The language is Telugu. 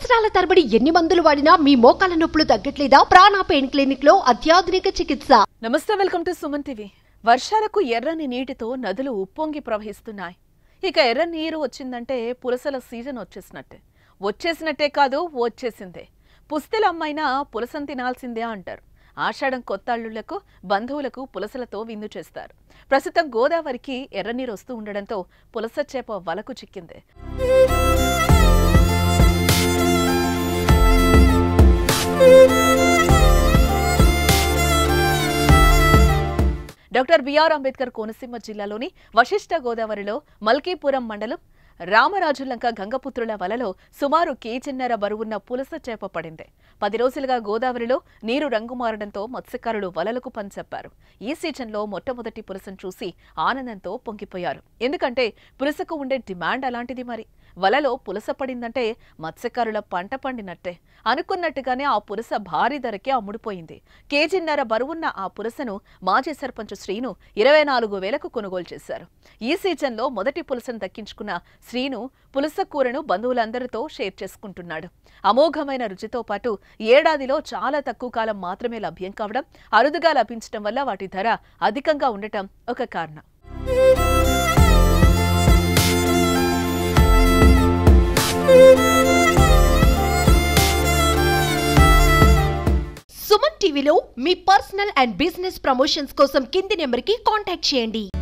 సంవత్సరాల తరబడి ఎన్ని మందులు వాడినా మీ మోకాల నొప్పులు తగ్గట్లేదా ప్రాణ పెయిన్ క్లినిక్ లో అత్యాధునిక చికిత్స నమస్తే వెల్కమ్ టు సుమన్ టీవీ వర్షాలకు ఎర్రని నీటితో నదులు ఉప్పొంగి ప్రవహిస్తున్నాయి ఇక ఎర్ర నీరు వచ్చిందంటే పులసల సీజన్ వచ్చేసినట్టే వచ్చేసినట్టే కాదు వచ్చేసిందే పుస్తెల అమ్మైనా పులసం తినాల్సిందే అంటారు ఆషాఢం కొత్త అల్లుళ్లకు బంధువులకు పులసలతో విందు చేస్తారు ప్రస్తుతం గోదావరికి ఎర్రనీరు వస్తూ ఉండడంతో పులస చేప వలకు చిక్కింది డాక్టర్ బిఆర్ అంబేద్కర్ కోనసీమ జిల్లాలోని వశిష్ఠ గోదావరిలో మల్కీపురం మండలం రామరాజులంక గంగపుత్రుల వలలో సుమారు కేజిన్నర బరువున్న పులస చేప పడింది పది రోజులుగా గోదావరిలో నీరు రంగు మారడంతో మత్స్యకారులు వలలకు పనిచెప్పారు ఈ సీజన్లో మొట్టమొదటి పులసను చూసి ఆనందంతో పొంగిపోయారు ఎందుకంటే పులసకు ఉండే డిమాండ్ అలాంటిది మరి వలలో పులస పడిందంటే మత్స్యకారుల పంట పండినట్టే అనుకున్నట్టుగానే ఆ పులస భారీ ధరకే అమ్ముడుపోయింది కేజీన్నర బరువున్న ఆ పులసను మాజీ సర్పంచ్ శ్రీను ఇరవై నాలుగు వేలకు కొనుగోలు చేశారు ఈ సీజన్లో మొదటి పులసను దక్కించుకున్న శ్రీను పులస కూరను బంధువులందరితో షేర్ చేసుకుంటున్నాడు అమోఘమైన రుచితో పాటు ఏడాదిలో చాలా తక్కువ కాలం మాత్రమే లభ్యం కావడం అరుదుగా లభించడం వల్ల వాటి ధర అధికంగా ఉండటం ఒక కారణం సుమన్ టీవీలో మీ పర్సనల్ అండ్ బిజినెస్ ప్రమోషన్స్ కోసం కింది నెంబర్ కి కాంటాక్ట్ చేయండి